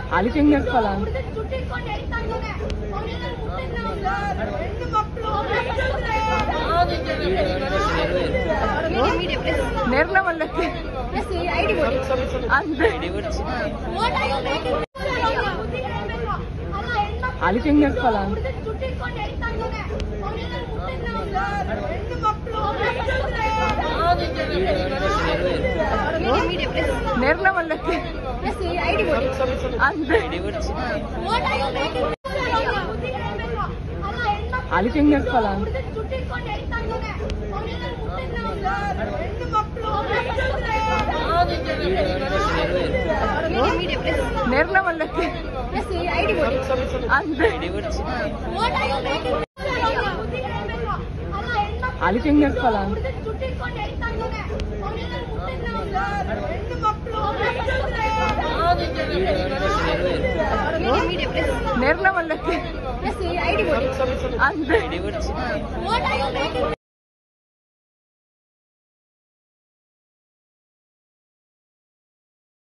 ಅದಕ್ಕೆ ಹೆಂಗ್ ಹೇಳ್ಕಲ್ಲ ನೇರ್ಲ ಮಲ್ಲಕ್ಕೆ ಅಂದ್ರೆ ಅದಕ್ಕೆ ಹೆಂಗ್ ಹೇಳ್ಕಲ್ಲ ನೇರ್ಲ ಮಲ್ಲಕ್ಕೆ ಅಂದ್ರೆ ಅದಕ್ಕೆ ಹೆಂಗ್ ಹೇಳ್ಕಲ್ಲ ನೇರ್ಲ ಮಲ್ಲಕ್ಕೆ ಅಂದ್ರೆ ಅದಕ್ಕೆ ಹೆಂಗ್ ಹೇಳ್ಕಲ್ಲ ನೇರ್ಲ ಮಲ್ಲಕ್ಕೆ ಅಂದ್ರೆ